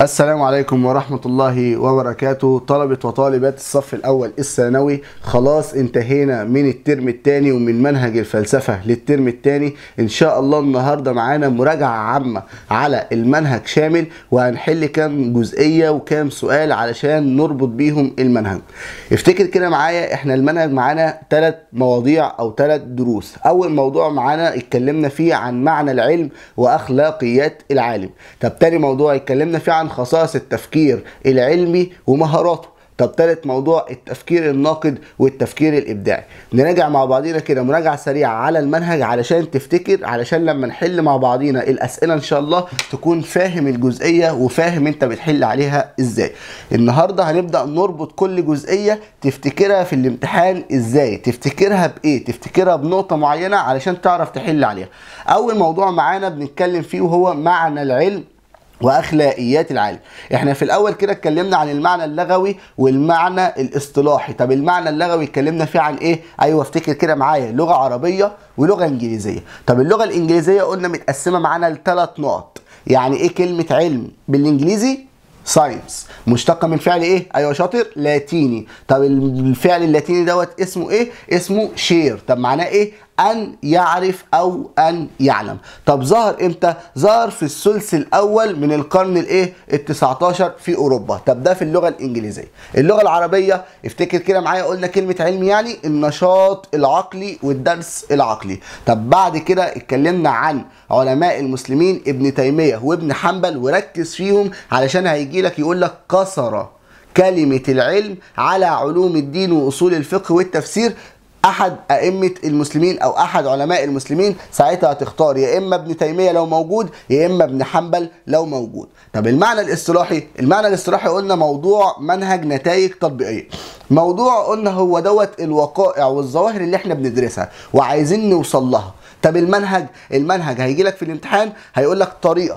السلام عليكم ورحمة الله وبركاته طلبة وطالبات الصف الأول الثانوي خلاص انتهينا من الترم الثاني ومن منهج الفلسفة للترم الثاني إن شاء الله النهاردة معانا مراجعة عامة على المنهج شامل وهنحل كام جزئية وكام سؤال علشان نربط بيهم المنهج افتكر كده معايا احنا المنهج معانا ثلاث مواضيع أو ثلاث دروس أول موضوع معانا اتكلمنا فيه عن معنى العلم وأخلاقيات العالم طب تاني موضوع اتكلمنا فيه عن خصائص التفكير العلمي ومهاراته طب تالت موضوع التفكير الناقد والتفكير الابداعي نراجع مع بعضينا كده مراجعه سريعه على المنهج علشان تفتكر علشان لما نحل مع بعضينا الاسئله ان شاء الله تكون فاهم الجزئيه وفاهم انت بتحل عليها ازاي النهارده هنبدا نربط كل جزئيه تفتكرها في الامتحان ازاي تفتكرها بايه تفتكرها بنقطه معينه علشان تعرف تحل عليها اول موضوع معانا بنتكلم فيه وهو معنى العلم واخلاقيات العالم احنا في الاول كده اتكلمنا عن المعنى اللغوي والمعنى الاصطلاحي طب المعنى اللغوي اتكلمنا فيه عن ايه ايوه افتكر كده معايا لغه عربيه ولغه انجليزيه طب اللغه الانجليزيه قلنا متقسمه معانا لثلاث نقط يعني ايه كلمه علم بالانجليزي ساينس مشتقه من فعل ايه ايوه شاطر لاتيني طب الفعل اللاتيني دوت اسمه ايه اسمه شير طب معناه ايه ان يعرف او ان يعلم طب ظهر امتى ظهر في الثلث الاول من القرن الايه ال19 في اوروبا طب ده في اللغه الانجليزيه اللغه العربيه افتكر كده معايا قلنا كلمه علم يعني النشاط العقلي والدرس العقلي طب بعد كده اتكلمنا عن علماء المسلمين ابن تيميه وابن حنبل وركز فيهم علشان هيجي لك يقول لك كسر كلمة العلم على علوم الدين وأصول الفقه والتفسير احد ائمه المسلمين او احد علماء المسلمين ساعتها هتختار يا اما ابن تيميه لو موجود يا اما ابن حنبل لو موجود طب المعنى الاصطلاحي المعنى الاصطلاحي قلنا موضوع منهج نتائج تطبيقيه موضوع قلنا هو دوت الوقائع والظواهر اللي احنا بندرسها وعايزين نوصل لها طب المنهج المنهج هيجي لك في الامتحان هيقول لك طريقه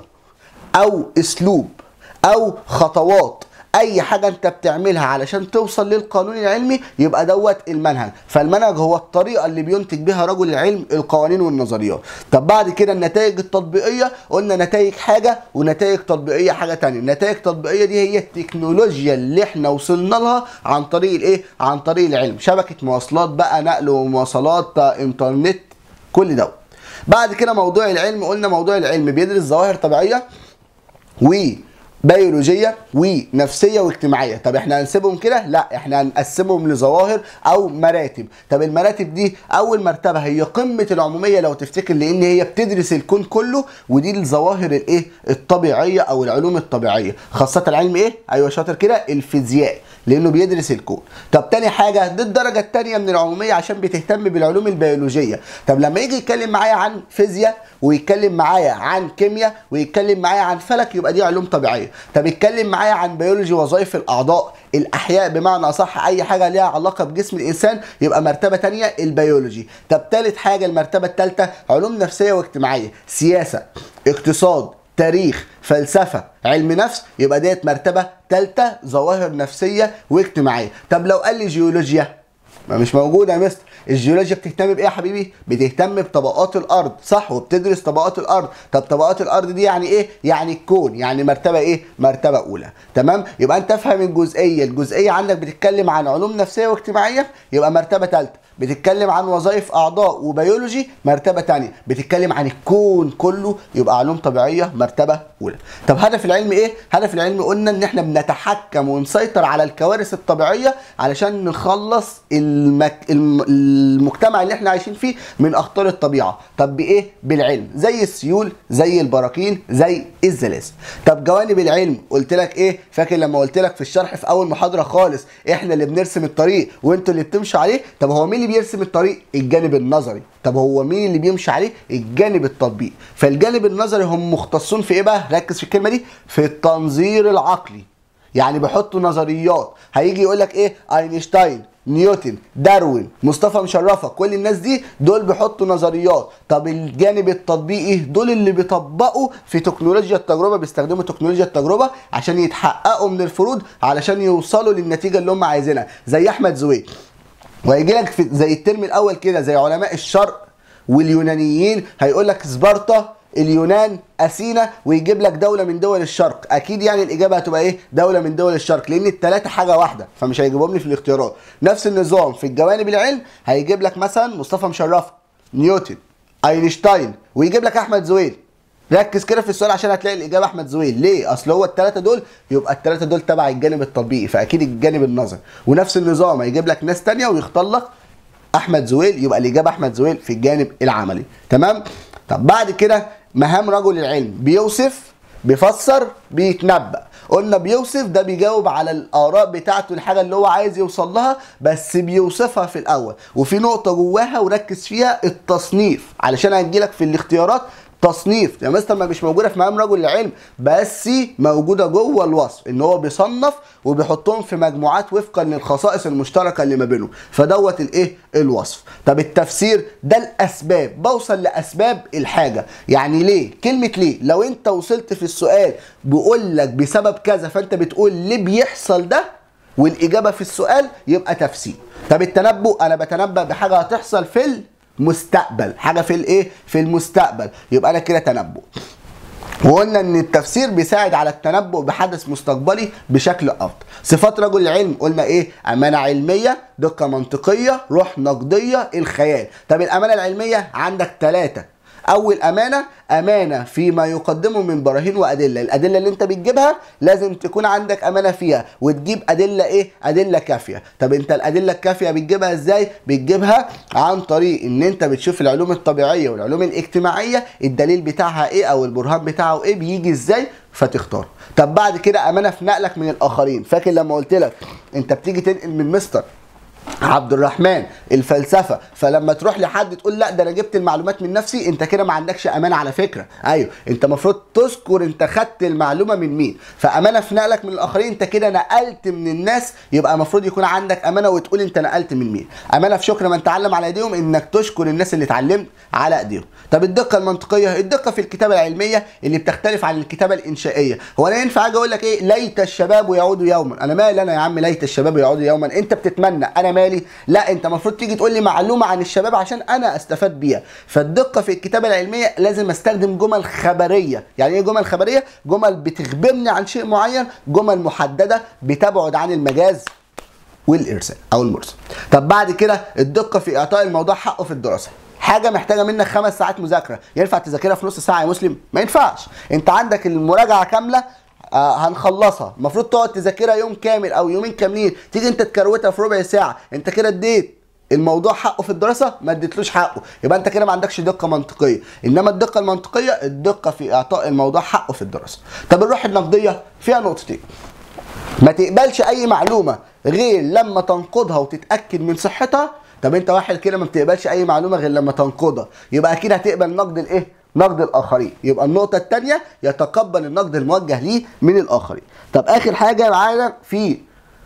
او اسلوب او خطوات اي حاجه انت بتعملها علشان توصل للقانون العلمي يبقى دوت المنهج فالمنهج هو الطريقه اللي بينتج بها رجل العلم القوانين والنظريات طب بعد كده النتائج التطبيقيه قلنا نتائج حاجه ونتائج تطبيقيه حاجه تانية النتائج التطبيقيه دي هي التكنولوجيا اللي احنا وصلنا لها عن طريق الايه عن طريق العلم شبكه مواصلات بقى نقل ومواصلات انترنت كل دوت بعد كده موضوع العلم قلنا موضوع العلم بيدرس ظواهر طبيعيه و بيولوجيه ونفسيه واجتماعيه طب احنا هنسيبهم كده لا احنا هنقسمهم لظواهر او مراتب طب المراتب دي اول مرتبه هي قمه العموميه لو تفتكر لان هي بتدرس الكون كله ودي الظواهر الايه الطبيعيه او العلوم الطبيعيه خاصه علم ايه ايوه شاطر كده الفيزياء لانه بيدرس الكون طب تاني حاجه دي الدرجه الثانيه من العموميه عشان بتهتم بالعلوم البيولوجيه طب لما يجي يتكلم معايا عن فيزياء ويتكلم معايا عن كيمياء ويتكلم معايا عن فلك يبقى دي علوم طبيعيه طب اتكلم معايا عن بيولوجي وظائف الاعضاء الاحياء بمعنى اصح اي حاجه ليها علاقه بجسم الانسان يبقى مرتبه تانية البيولوجي طب تالت حاجه المرتبه الثالثه علوم نفسيه واجتماعيه سياسه اقتصاد تاريخ فلسفه علم نفس يبقى ديت مرتبه ثالثه ظواهر نفسيه واجتماعيه طب لو قال لي جيولوجيا ما مش موجوده يا مستر الجيولوجيا بتهتم بايه يا حبيبي بتهتم بطبقات الارض صح وبتدرس طبقات الارض طب طبقات الارض دي يعني ايه يعني الكون يعني مرتبه ايه مرتبه اولى تمام يبقى انت افهم الجزئيه الجزئيه عندك بتتكلم عن علوم نفسيه واجتماعيه يبقى مرتبه ثالثه بتتكلم عن وظائف اعضاء وبيولوجي مرتبه تانية بتتكلم عن الكون كله يبقى علوم طبيعيه مرتبه اولى طب هدف العلم ايه هدف العلم قلنا ان احنا بنتحكم ونسيطر على الكوارث الطبيعيه علشان نخلص المك... المجتمع اللي احنا عايشين فيه من اخطار الطبيعه طب بايه بالعلم زي السيول زي البراكين زي الزلازل طب جوانب العلم قلت لك ايه فاكر لما قلت لك في الشرح في اول محاضره خالص احنا اللي بنرسم الطريق وانتوا اللي بتمشوا عليه طب هو مين اللي بيرسم الطريق الجانب النظري طب هو مين اللي بيمشي عليه الجانب التطبيقي فالجانب النظري هم مختصون في ايه بقى ركز في الكلمه دي في التنظير العقلي يعني بيحطوا نظريات هيجي يقول لك ايه اينشتاين نيوتن داروين مصطفى مشرفه كل الناس دي دول بيحطوا نظريات طب الجانب التطبيقي دول اللي بيطبقوا في تكنولوجيا التجربه بيستخدموا تكنولوجيا التجربه عشان يتحققوا من الفروض علشان يوصلوا للنتيجه اللي هم عايزينها زي احمد زويل وهيجي لك في زي الترم الاول كده زي علماء الشرق واليونانيين هيقول لك سبارتا اليونان اثينا ويجيب لك دوله من دول الشرق اكيد يعني الاجابه هتبقى ايه دوله من دول الشرق لان الثلاثه حاجه واحده فمش هيجيبهم لي في الاختيارات نفس النظام في الجوانب العلم هيجيب لك مثلا مصطفى مشرف نيوتن اينشتاين ويجيب لك احمد زويل ركز كده في السؤال عشان هتلاقي الاجابه احمد زويل ليه اصل هو الثلاثه دول يبقى الثلاثه دول تبع الجانب التطبيقي فاكيد الجانب النظري ونفس النظام هيجيب لك ناس تانية ويختار لك احمد زويل يبقى الاجابه احمد زويل في الجانب العملي تمام طب بعد كده مهام رجل العلم بيوصف بيفسر بيتنبأ قلنا بيوصف ده بيجاوب على الاراء بتاعته الحاجه اللي هو عايز يوصل لها بس بيوصفها في الاول وفي نقطه جواها وركز فيها التصنيف علشان هتجيلك في الاختيارات تصنيف يا مستر ما مش موجوده في مهام رجل العلم بس موجوده جوه الوصف ان هو بيصنف وبيحطهم في مجموعات وفقا للخصائص المشتركه اللي ما بينهم فدوت الايه الوصف طب التفسير ده الاسباب بوصل لاسباب الحاجه يعني ليه كلمه ليه لو انت وصلت في السؤال بيقول لك بسبب كذا فانت بتقول ليه بيحصل ده والاجابه في السؤال يبقى تفسير طب التنبؤ انا بتنبأ بحاجه هتحصل في المستقبل حاجه في الايه في المستقبل يبقى انا كده تنبؤ وقلنا ان التفسير بيساعد على التنبؤ بحدث مستقبلي بشكل افضل صفات رجل العلم قلنا ايه امانه علميه دقه منطقيه روح نقديه الخيال طب الامانه العلميه عندك ثلاثه اول امانه امانه فيما يقدمه من براهين وادله الادله اللي انت بتجيبها لازم تكون عندك امانه فيها وتجيب ادله ايه ادله كافيه طب انت الادله الكافيه بتجيبها ازاي بتجيبها عن طريق ان انت بتشوف العلوم الطبيعيه والعلوم الاجتماعيه الدليل بتاعها ايه او البرهان بتاعه ايه بيجي ازاي فتختار طب بعد كده امانه في نقلك من الاخرين فاكر لما قلت لك انت بتيجي تنقل من مستر عبد الرحمن الفلسفه فلما تروح لحد تقول لا ده انا جبت المعلومات من نفسي انت كده ما عندكش امانه على فكره ايوه انت المفروض تذكر انت خدت المعلومه من مين فامانه في نقلك من الاخرين انت كده نقلت من الناس يبقى المفروض يكون عندك امانه وتقول انت نقلت من مين امانه في شكر من تعلم على ايديهم انك تشكر الناس اللي اتعلمت على ايديهم طب الدقه المنطقيه الدقه في الكتابه العلميه اللي بتختلف عن الكتابه الانشائيه هو انا ينفع اجي اقول لك ايه ليت الشباب يعودوا يوما انا مالي انا يا عم ليت الشباب يعودوا يوما انت بتتمنى انا مالي لا انت المفروض تيجي تقول لي معلومه عن الشباب عشان انا استفاد بيها فالدقه في الكتابه العلميه لازم استخدم جمل خبريه يعني ايه جمل خبريه جمل بتخبرني عن شيء معين جمل محدده بتبعد عن المجاز والارسال او المرسل طب بعد كده الدقه في اعطاء الموضوع حقه في الدراسه حاجه محتاجه منك خمس ساعات مذاكره ينفع تذاكرها في نص ساعه يا مسلم ما ينفعش انت عندك المراجعه كامله آه هنخلصها المفروض تقعد تذاكرها يوم كامل او يومين كاملين تيجي انت تكروتها في ربع ساعه انت كده اديت الموضوع حقه في الدراسه ما اديتلوش حقه يبقى انت كده ما عندكش دقه منطقيه انما الدقه المنطقيه الدقه في اعطاء الموضوع حقه في الدراسه طب الروح النقديه فيها نقطتين ما تقبلش اي معلومه غير لما تنقضها وتتاكد من صحتها طب انت واحد كده ما بتقبلش اي معلومه غير لما تنقضها يبقى اكيد هتقبل نقد الايه نقد الاخرين يبقى النقطه الثانيه يتقبل النقد الموجه ليه من الاخرين طب اخر حاجه معانا في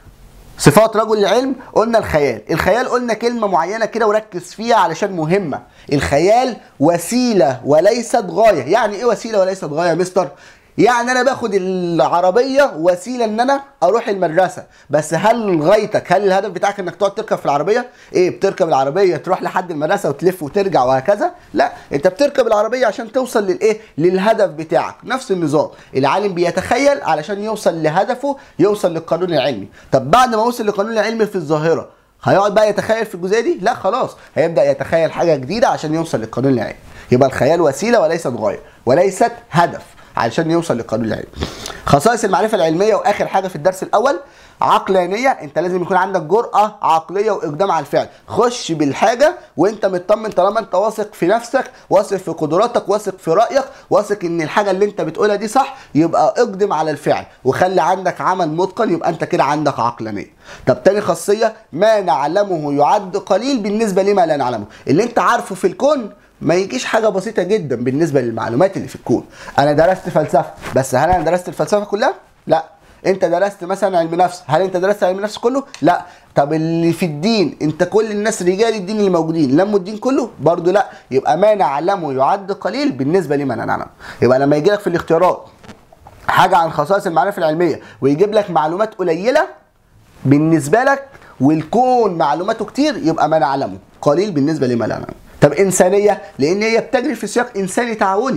صفات رجل العلم قلنا الخيال الخيال قلنا كلمه معينه كده وركز فيها علشان مهمه الخيال وسيله وليست غايه يعني ايه وسيله وليست غايه يا مستر يعني انا باخد العربيه وسيله ان انا اروح المدرسه بس هل غايتك هل الهدف بتاعك انك تقعد تركب في العربيه ايه بتركب العربيه تروح لحد المدرسه وتلف وترجع وهكذا لا انت بتركب العربيه عشان توصل للايه للهدف بتاعك نفس النظام العالم بيتخيل علشان يوصل لهدفه يوصل للقانون العلمي طب بعد ما وصل للقانون العلمي في الظاهره هيقعد بقى يتخيل في الجزئيه دي لا خلاص هيبدا يتخيل حاجه جديده عشان يوصل للقانون العلمي يبقى الخيال وسيله وليست غايه وليست هدف علشان يوصل للقانون العلمي خصائص المعرفه العلميه واخر حاجه في الدرس الاول عقلانيه انت لازم يكون عندك جرأه عقليه واقدام على الفعل خش بالحاجه وانت مطمن طالما انت واثق في نفسك واثق في قدراتك واثق في رايك واثق ان الحاجه اللي انت بتقولها دي صح يبقى اقدم على الفعل وخلي عندك عمل متقن يبقى انت كده عندك عقلانيه طب تاني خاصيه ما نعلمه يعد قليل بالنسبه لما لا نعلمه اللي انت عارفه في الكون ما يجيش حاجة بسيطة جدا بالنسبة للمعلومات اللي في الكون أنا درست فلسفة بس هل أنا درست الفلسفة كلها؟ لا انت درست مثلا علم نفس هل انت درست علم نفس كله لا طب اللي في الدين انت كل الناس رجال الدين اللي موجودين لموا الدين كله برضو لا يبقى ما نعلمه يعد قليل بالنسبه لما نعلم يبقى لما يجي لك في الاختيارات حاجه عن خصائص المعرفه العلميه ويجيب لك معلومات قليله بالنسبه لك والكون معلوماته كتير يبقى ما نعلمه قليل بالنسبه لما نعلم طب انسانيه لان هي بتجري في سياق انساني تعاوني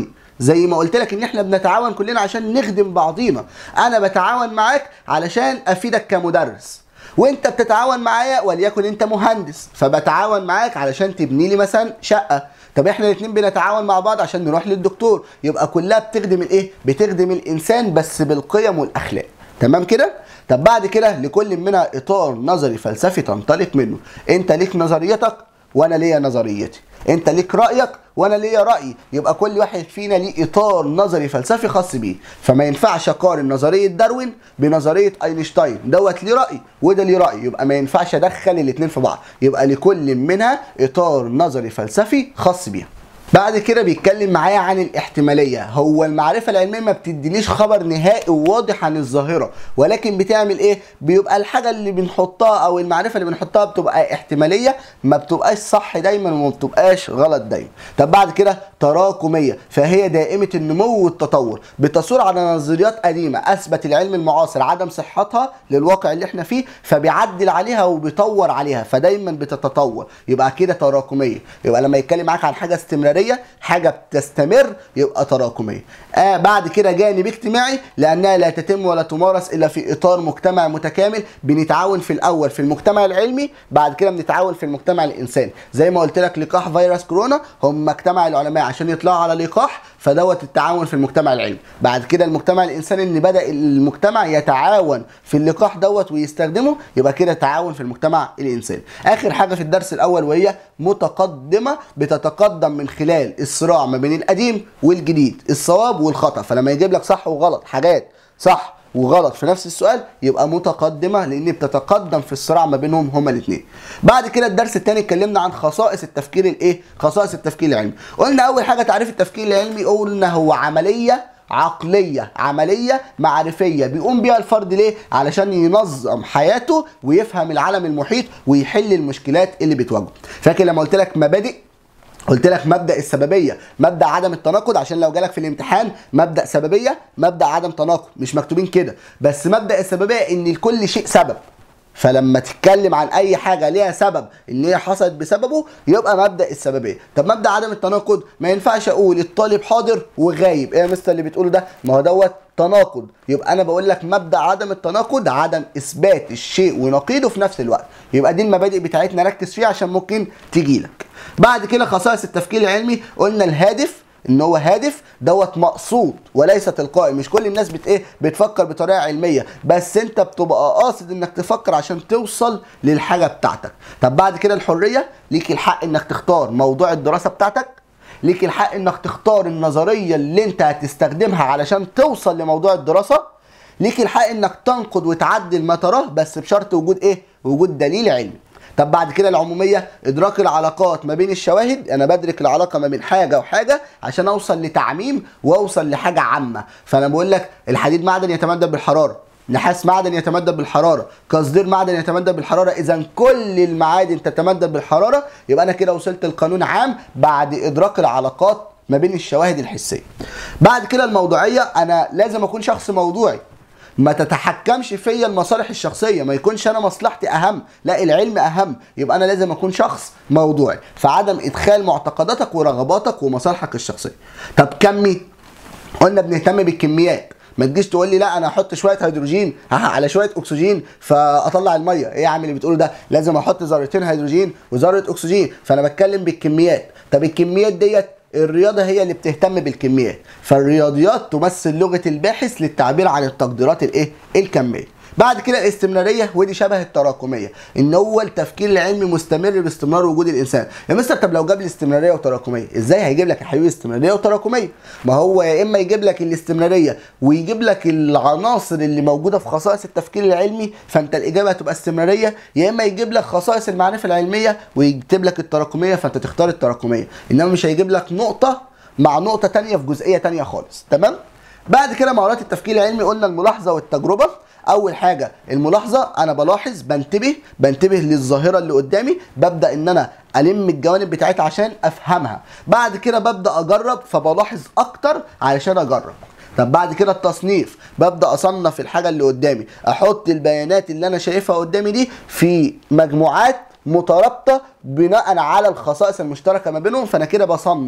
زي ما قلت لك ان احنا بنتعاون كلنا عشان نخدم بعضينا انا بتعاون معاك علشان افيدك كمدرس وانت بتتعاون معايا وليكن انت مهندس فبتعاون معاك علشان تبني لي مثلا شقه طب احنا الاثنين بنتعاون مع بعض عشان نروح للدكتور يبقى كلها بتخدم الايه بتخدم الانسان بس بالقيم والاخلاق تمام كده طب بعد كده لكل منها اطار نظري فلسفي تنطلق منه انت ليك نظريتك وانا ليا نظريتي انت ليك رايك وانا ليا رايي يبقى كل واحد فينا ليه اطار نظري فلسفي خاص بيه فما ينفعش اقارن نظريه داروين بنظريه اينشتاين دوت ليه راي وده ليه راي يبقى ما ينفعش ادخل الاثنين في بعض يبقى لكل منها اطار نظري فلسفي خاص بيها بعد كده بيتكلم معايا عن الاحتماليه هو المعرفه العلميه ما بتدينيش خبر نهائي وواضح عن الظاهره ولكن بتعمل ايه بيبقى الحاجه اللي بنحطها او المعرفه اللي بنحطها بتبقى احتماليه ما بتبقاش صح دايما وما بتبقاش غلط دايما طب بعد كده تراكميه فهي دائمه النمو والتطور بتصور على نظريات قديمه اثبت العلم المعاصر عدم صحتها للواقع اللي احنا فيه فبيعدل عليها وبيطور عليها فدايما بتتطور يبقى كده تراكميه يبقى لما يتكلم معاك عن حاجه استمراريه حاجه بتستمر يبقى تراكميه آه بعد كده جانب اجتماعي لانها لا تتم ولا تمارس الا في اطار مجتمع متكامل بنتعاون في الاول في المجتمع العلمي بعد كده بنتعاون في المجتمع الانساني زي ما قلت لك لقاح فيروس كورونا هم مجتمع العلماء عشان يطلعوا على لقاح فدوت التعاون في المجتمع العلمي بعد كده المجتمع الانساني ان بدا المجتمع يتعاون في اللقاح دوت ويستخدمه يبقى كده تعاون في المجتمع الانساني اخر حاجه في الدرس الاول وهي متقدمه بتتقدم من خلال الصراع ما بين القديم والجديد الصواب والخطا فلما يجيب لك صح وغلط حاجات صح وغلط في نفس السؤال يبقى متقدمه لان بتتقدم في الصراع ما بينهم هما الاثنين بعد كده الدرس الثاني اتكلمنا عن خصائص التفكير الايه خصائص التفكير العلمي قلنا اول حاجه تعريف التفكير العلمي قلنا هو عمليه عقلية عملية معرفية بيقوم بيها الفرد ليه؟ علشان ينظم حياته ويفهم العالم المحيط ويحل المشكلات اللي بتواجهه فاكر لما قلت لك مبادئ قلت لك مبدا السببيه مبدا عدم التناقض عشان لو جالك في الامتحان مبدا سببيه مبدا عدم تناقض مش مكتوبين كده بس مبدا السببيه ان لكل شيء سبب فلما تتكلم عن اي حاجه ليها سبب ان هي حصلت بسببه يبقى مبدا السببيه طب مبدا عدم التناقض ما ينفعش اقول الطالب حاضر وغايب ايه يا مستر اللي بتقوله ده ما هو دوت تناقض يبقى انا بقول لك مبدا عدم التناقض عدم اثبات الشيء ونقيضه في نفس الوقت يبقى دي المبادئ بتاعتنا ركز فيها عشان ممكن تجي لك بعد كده خصائص التفكير العلمي قلنا الهادف ان هو هادف دوت مقصود وليس تلقائي مش كل الناس بت ايه بتفكر بطريقه علميه بس انت بتبقى قاصد انك تفكر عشان توصل للحاجه بتاعتك طب بعد كده الحريه ليك الحق انك تختار موضوع الدراسه بتاعتك ليك الحق انك تختار النظريه اللي انت هتستخدمها علشان توصل لموضوع الدراسه ليك الحق انك تنقد وتعدل ما تراه بس بشرط وجود ايه وجود دليل علمي طب بعد كده العموميه ادراك العلاقات ما بين الشواهد انا بدرك العلاقه ما بين حاجه وحاجه عشان اوصل لتعميم واوصل لحاجه عامه فانا بقول لك الحديد معدن يتمدد بالحراره نحاس معدن يتمدد بالحراره قصدير معدن يتمدد بالحراره اذا كل المعادن تتمدد بالحراره يبقى انا كده وصلت لقانون عام بعد ادراك العلاقات ما بين الشواهد الحسيه بعد كده الموضوعيه انا لازم اكون شخص موضوعي ما تتحكمش فيا المصالح الشخصيه ما يكونش انا مصلحتي اهم لا العلم اهم يبقى انا لازم اكون شخص موضوعي فعدم ادخال معتقداتك ورغباتك ومصالحك الشخصيه طب كمي قلنا بنهتم بالكميات ما تجيش تقول لي لا انا احط شويه هيدروجين على شويه اكسجين فاطلع الميه ايه يا عم اللي بتقوله ده لازم احط ذرتين هيدروجين وذره اكسجين فانا بتكلم بالكميات طب الكميات ديت الرياضة هي اللي بتهتم بالكميات فالرياضيات تمثل لغة الباحث للتعبير عن التقديرات الايه الكمية بعد كده الاستمراريه ودي شبه التراكميه ان هو التفكير العلمي مستمر باستمرار وجود الانسان يا مستر طب لو جاب لي استمراريه وتراكميه ازاي هيجيب لك يا حبيبي استمراريه وتراكميه ما هو يا اما يجيب لك الاستمراريه ويجيب لك العناصر اللي موجوده في خصائص التفكير العلمي فانت الاجابه هتبقى استمراريه يا اما يجيب لك خصائص المعرفه العلميه ويكتب لك التراكميه فانت تختار التراكميه انما مش هيجيب لك نقطه مع نقطه تانية في جزئيه تانية خالص تمام بعد كده مهارات التفكير العلمي قلنا الملاحظه والتجربه اول حاجه الملاحظه انا بلاحظ بنتبه بنتبه للظاهره اللي قدامي ببدا ان انا الم الجوانب بتاعتها عشان افهمها بعد كده ببدا اجرب فبلاحظ اكتر علشان اجرب طب بعد كده التصنيف ببدا اصنف الحاجه اللي قدامي احط البيانات اللي انا شايفها قدامي دي في مجموعات مترابطه بناء على الخصائص المشتركه ما بينهم فانا كده بصنف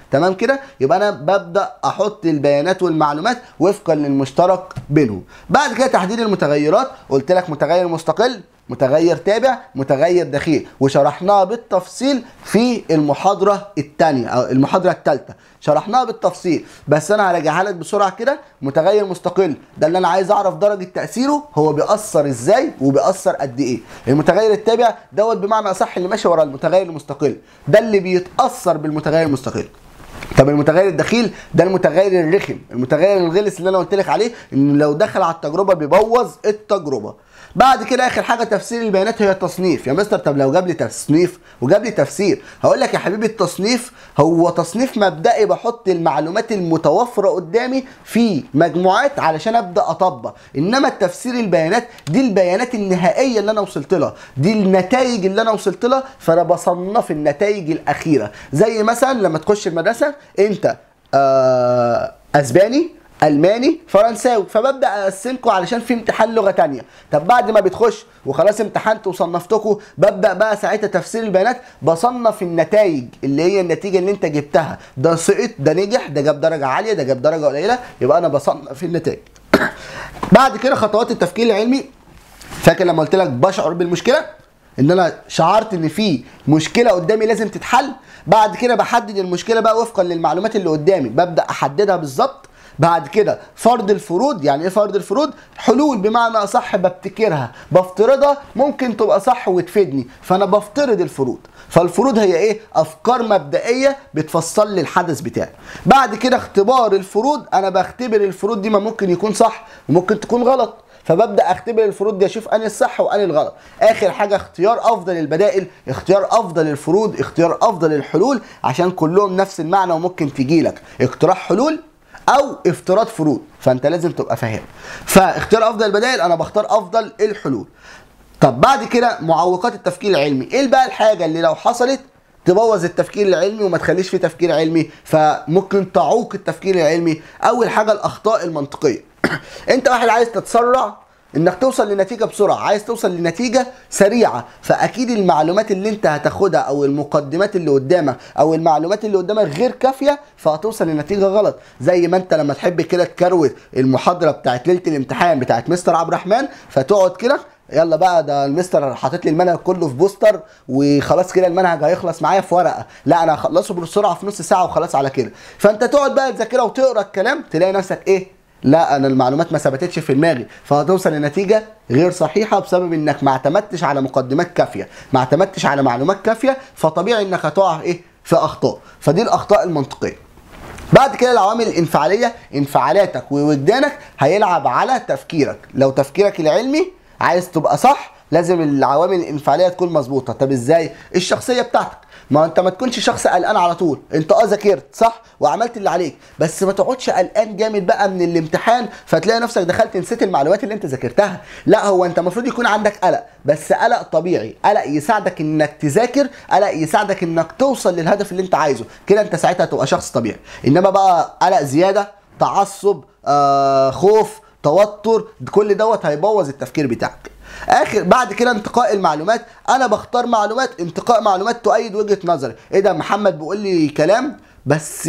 تمام كده يبقى انا ببدا احط البيانات والمعلومات وفقا للمشترك بينهم بعد كده تحديد المتغيرات قلت لك متغير مستقل متغير تابع متغير دخيل وشرحناها بالتفصيل في المحاضره الثانيه او المحاضره الثالثه شرحناها بالتفصيل بس انا هراجعها لك بسرعه كده متغير مستقل ده اللي انا عايز اعرف درجه تاثيره هو بيأثر ازاي وبيأثر قد ايه المتغير التابع دوت بمعنى اصح اللي ماشي ورا المتغير المستقل ده اللي بيتأثر بالمتغير المستقل طب المتغير الدخيل ده المتغير الرخم المتغير الغلس اللي انا قلت لك عليه ان لو دخل على التجربه بيبوظ التجربه بعد كده اخر حاجه تفسير البيانات هي التصنيف يا مستر طب لو جاب لي تصنيف وجاب لي تفسير هقول لك يا حبيبي التصنيف هو تصنيف مبدئي بحط المعلومات المتوفره قدامي في مجموعات علشان ابدا اطبق انما التفسير البيانات دي البيانات النهائيه اللي انا وصلت لها دي النتائج اللي انا وصلت لها فانا بصنف النتائج الاخيره زي مثلا لما تخش المدرسه انت آه اسباني الماني فرنساوي فببدا اقسمكم علشان في امتحان لغه تانية طب بعد ما بتخش وخلاص امتحنت وصنفتكم ببدا بقى ساعتها تفسير البيانات بصنف النتائج اللي هي النتيجه اللي انت جبتها ده سقط ده نجح ده جاب درجه عاليه ده جاب درجه قليله يبقى انا بصنف النتائج بعد كده خطوات التفكير العلمي فاكر لما قلت لك بشعر بالمشكله ان انا شعرت ان في مشكله قدامي لازم تتحل بعد كده بحدد المشكله بقى وفقا للمعلومات اللي قدامي ببدا احددها بالظبط بعد كده فرض الفروض يعني ايه فرض الفروض حلول بمعنى اصح ببتكرها بفترضها ممكن تبقى صح وتفيدني فانا بفترض الفروض فالفروض هي ايه افكار مبدئيه بتفصل لي الحدث بتاعي بعد كده اختبار الفروض انا بختبر الفروض دي ما ممكن يكون صح وممكن تكون غلط فببدا اختبر الفروض دي اشوف انهي الصح وانهي الغلط اخر حاجه اختيار افضل البدائل اختيار افضل الفروض اختيار افضل الحلول عشان كلهم نفس المعنى وممكن تجي لك اقتراح حلول او افتراض فروض فانت لازم تبقى فاهم فاختيار افضل البدائل انا بختار افضل الحلول طب بعد كده معوقات التفكير العلمي ايه بقى الحاجه اللي لو حصلت تبوظ التفكير العلمي وما تخليش فيه تفكير علمي فممكن تعوق التفكير العلمي اول حاجه الاخطاء المنطقيه انت واحد عايز تتسرع انك توصل لنتيجه بسرعه عايز توصل لنتيجه سريعه فاكيد المعلومات اللي انت هتاخدها او المقدمات اللي قدامك او المعلومات اللي قدامك غير كافيه فهتوصل لنتيجه غلط زي ما انت لما تحب كده تكروت المحاضره بتاعت ليله الامتحان بتاعت مستر عبد الرحمن فتقعد كده يلا بقى ده المستر حاطط لي المنهج كله في بوستر وخلاص كده المنهج هيخلص معايا في ورقه لا انا هخلصه بسرعه في نص ساعه وخلاص على كده فانت تقعد بقى تذاكرها وتقرا الكلام تلاقي نفسك ايه لا انا المعلومات ما ثبتتش في دماغي فهتوصل لنتيجه غير صحيحه بسبب انك ما اعتمدتش على مقدمات كافيه ما اعتمدتش على معلومات كافيه فطبيعي انك هتقع ايه في اخطاء فدي الاخطاء المنطقيه بعد كده العوامل الانفعاليه انفعالاتك ووجدانك هيلعب على تفكيرك لو تفكيرك العلمي عايز تبقى صح لازم العوامل الانفعاليه تكون مظبوطه طب ازاي الشخصيه بتاعتك ما انت ما تكونش شخص قلقان على طول انت اه ذاكرت صح وعملت اللي عليك بس ما تقعدش قلقان جامد بقى من الامتحان فتلاقي نفسك دخلت نسيت المعلومات اللي انت ذاكرتها لا هو انت المفروض يكون عندك قلق بس قلق طبيعي قلق يساعدك انك تذاكر قلق يساعدك انك توصل للهدف اللي انت عايزه كده انت ساعتها تبقى شخص طبيعي انما بقى قلق زياده تعصب آه خوف توتر كل دوت هيبوظ التفكير بتاعك اخر بعد كده انتقاء المعلومات انا بختار معلومات انتقاء معلومات تؤيد وجهه نظري ايه ده محمد بيقول لي كلام بس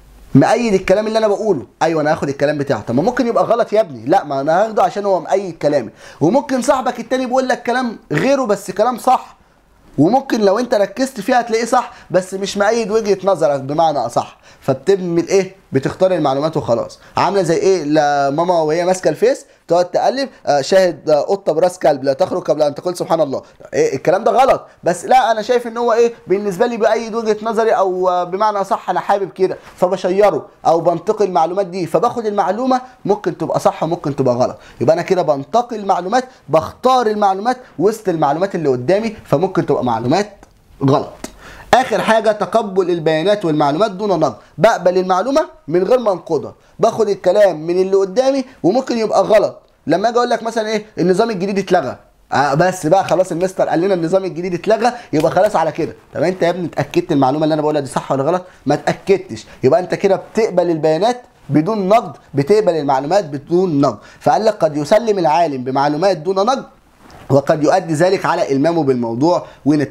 مأيد الكلام اللي انا بقوله ايوه انا هاخد الكلام بتاعه طب ما ممكن يبقى غلط يا ابني لا ما انا هاخده عشان هو مأيد كلامي وممكن صاحبك التاني بيقول لك كلام غيره بس كلام صح وممكن لو انت ركزت فيها هتلاقيه صح بس مش مأيد وجهه نظرك بمعنى اصح فبتعمل ايه بتختار المعلومات وخلاص عامله زي ايه لماما وهي ماسكه الفيس تقعد تقلب آه شاهد آه قطه براس كلب لا تخرج قبل ان تقول سبحان الله إيه الكلام ده غلط بس لا انا شايف ان هو ايه بالنسبه لي بايد وجهه نظري او آه بمعنى صح انا حابب كده فبشيره او بنتقي المعلومات دي فباخد المعلومه ممكن تبقى صح وممكن تبقى غلط يبقى انا كده بنتقي المعلومات بختار المعلومات وسط المعلومات اللي قدامي فممكن تبقى معلومات غلط اخر حاجه تقبل البيانات والمعلومات دون نقد بقبل المعلومه من غير ما انقضها باخد الكلام من اللي قدامي وممكن يبقى غلط لما اجي اقول لك مثلا ايه النظام الجديد اتلغى آه بس بقى خلاص المستر قال لنا النظام الجديد اتلغى يبقى خلاص على كده طب انت يا ابني اتاكدت المعلومه اللي انا بقولها دي صح ولا غلط ما اتاكدتش يبقى انت كده بتقبل البيانات بدون نقد بتقبل المعلومات بدون نقد فقال لك قد يسلم العالم بمعلومات دون نقد وقد يؤدي ذلك على المامه بالموضوع ونتائجه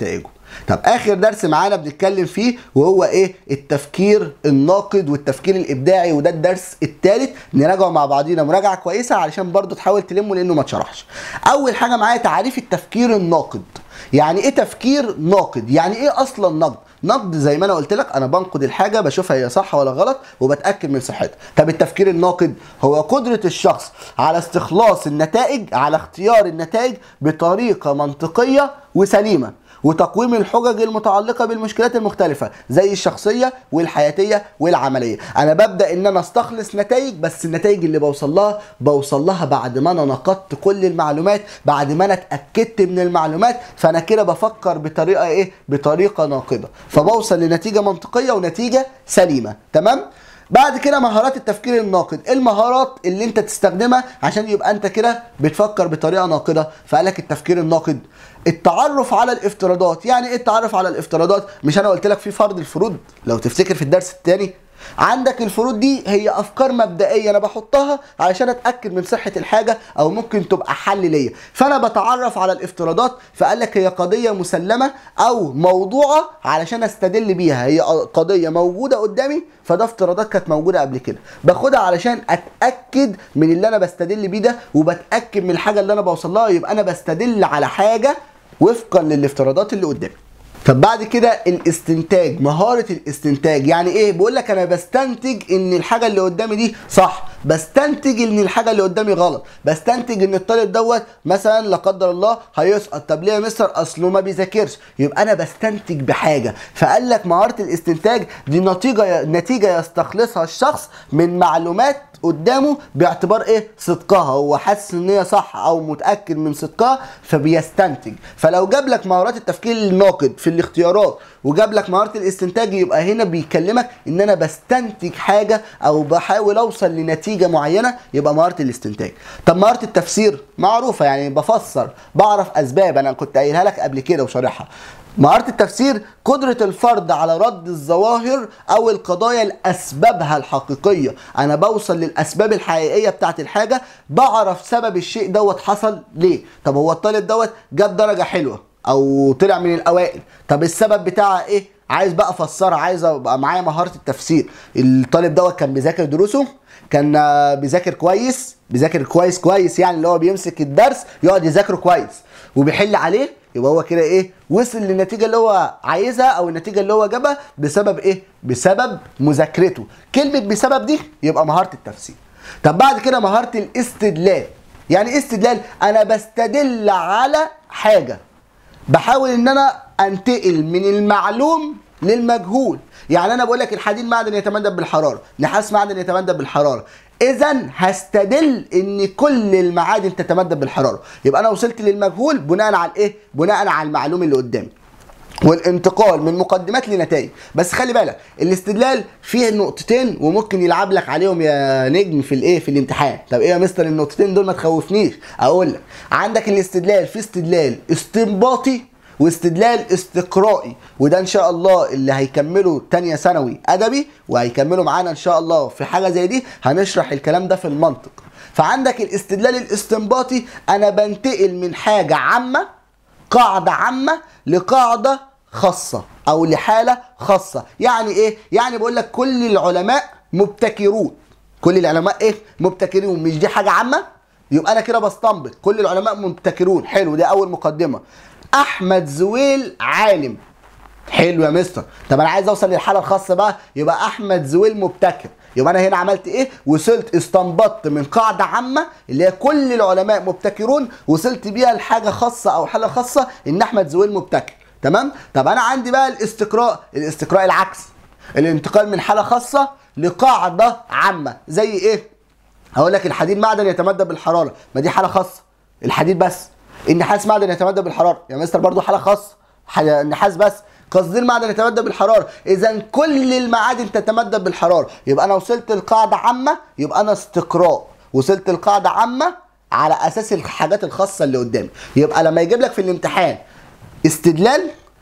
طب اخر درس معانا بنتكلم فيه وهو ايه التفكير الناقد والتفكير الابداعي وده الدرس الثالث نراجعه مع بعضينا مراجعه كويسه علشان برضو تحاول تلمه لانه ما اتشرحش اول حاجه معايا تعريف التفكير الناقد يعني ايه تفكير ناقد يعني ايه اصلا نقد نقد زي ما انا قلت لك انا بنقد الحاجه بشوفها هي صح ولا غلط وبتاكد من صحتها طب التفكير الناقد هو قدره الشخص على استخلاص النتائج على اختيار النتائج بطريقه منطقيه وسليمه وتقويم الحجج المتعلقه بالمشكلات المختلفه زي الشخصيه والحياتيه والعمليه انا ببدا ان انا استخلص نتائج بس النتائج اللي بوصل لها بوصل لها بعد ما انا نقدت كل المعلومات بعد ما انا اتاكدت من المعلومات فانا كده بفكر بطريقه ايه بطريقه ناقده فبوصل لنتيجه منطقيه ونتيجه سليمه تمام بعد كده مهارات التفكير الناقد إيه المهارات اللي انت تستخدمها عشان يبقى انت كده بتفكر بطريقه ناقده فقالك التفكير الناقد التعرف على الافتراضات يعني ايه التعرف على الافتراضات مش انا قلت لك في فرض الفروض لو تفتكر في الدرس الثاني عندك الفروض دي هي افكار مبدئيه انا بحطها علشان اتاكد من صحه الحاجه او ممكن تبقى حل ليا فانا بتعرف على الافتراضات فقال لك هي قضيه مسلمه او موضوعه علشان استدل بيها هي قضيه موجوده قدامي فده افتراضات كانت موجوده قبل كده باخدها علشان اتاكد من اللي انا بستدل بيه ده وبتاكد من الحاجه اللي انا بوصل لها يبقى انا بستدل على حاجه وفقا للافتراضات اللي قدامي طب بعد كده الاستنتاج مهارة الاستنتاج يعني ايه بقول لك انا بستنتج ان الحاجة اللي قدامي دي صح بستنتج ان الحاجة اللي قدامي غلط بستنتج ان الطالب دوت مثلا لا قدر الله هيسقط طب ليه يا مستر اصله ما بيذاكرش يبقى انا بستنتج بحاجة فقال لك مهارة الاستنتاج دي نتيجة نتيجة يستخلصها الشخص من معلومات قدامه باعتبار ايه صدقها هو حاسس ان هي صح او متاكد من صدقها فبيستنتج فلو جاب لك مهارات التفكير الناقد في الاختيارات وجاب لك مهاره الاستنتاج يبقى هنا بيكلمك ان انا بستنتج حاجه او بحاول اوصل لنتيجه معينه يبقى مهاره الاستنتاج طب مهاره التفسير معروفه يعني بفسر بعرف اسباب انا كنت قايلها لك قبل كده وشارحها مهارة التفسير قدرة الفرد على رد الظواهر أو القضايا لأسبابها الحقيقية أنا بوصل للأسباب الحقيقية بتاعت الحاجة بعرف سبب الشيء دوت حصل ليه طب هو الطالب دوت جاب درجة حلوة أو طلع من الأوائل طب السبب بتاعها إيه عايز بقى افسرها عايز ابقى معايا مهاره التفسير الطالب دوت كان بيذاكر دروسه كان بيذاكر كويس بيذاكر كويس كويس يعني اللي هو بيمسك الدرس يقعد يذاكره كويس وبيحل عليه يبقى هو كده ايه وصل للنتيجه اللي هو عايزها او النتيجه اللي هو جابها بسبب ايه بسبب مذاكرته كلمه بسبب دي يبقى مهاره التفسير طب بعد كده مهاره الاستدلال يعني ايه استدلال انا بستدل على حاجه بحاول ان انا انتقل من المعلوم للمجهول يعني انا بقول لك الحديد معدن يتمدد بالحراره نحاس معدن يتمدد بالحراره اذا هستدل ان كل المعادن تتمدد بالحراره يبقى انا وصلت للمجهول بناء على ايه بناء على المعلوم اللي قدامي والانتقال من مقدمات لنتائج بس خلي بالك الاستدلال فيه نقطتين وممكن يلعب لك عليهم يا نجم في الايه في الامتحان طب ايه يا مستر النقطتين دول ما تخوفنيش اقول لك عندك الاستدلال في استدلال استنباطي واستدلال استقرائي وده ان شاء الله اللي هيكملوا تانية ثانوي ادبي وهيكملوا معانا ان شاء الله في حاجه زي دي هنشرح الكلام ده في المنطق فعندك الاستدلال الاستنباطي انا بنتقل من حاجه عامه قاعده عامه لقاعده خاصه او لحاله خاصه يعني ايه يعني بقول لك كل العلماء مبتكرون كل العلماء ايه مبتكرون مش دي حاجه عامه يبقى انا كده بستنبط كل العلماء مبتكرون حلو دي اول مقدمه احمد زويل عالم حلو يا مستر طب انا عايز اوصل للحاله الخاصه بقى يبقى احمد زويل مبتكر يبقى انا هنا عملت ايه وصلت استنبطت من قاعده عامه اللي هي كل العلماء مبتكرون وصلت بيها لحاجه خاصه او حاله خاصه ان احمد زويل مبتكر تمام طب انا عندي بقى الاستقراء الاستقراء العكس الانتقال من حاله خاصه لقاعده عامه زي ايه هقول لك الحديد معدن يتمدد بالحراره ما دي حاله خاصه الحديد بس النحاس معدن يتمدد بالحراره يا مستر برضو حاله خاصه النحاس بس قصدير معدن يتمدد بالحراره اذا كل المعادن تتمدد بالحراره يبقى انا وصلت لقاعده عامه يبقى انا استقراء وصلت لقاعده عامه على اساس الحاجات الخاصه اللي قدامي يبقى لما يجيب لك في الامتحان استدلال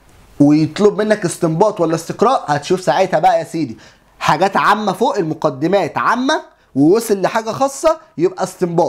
ويطلب منك استنباط ولا استقراء هتشوف ساعتها بقى يا سيدي حاجات عامه فوق المقدمات عامه ووصل لحاجه خاصه يبقى استنباط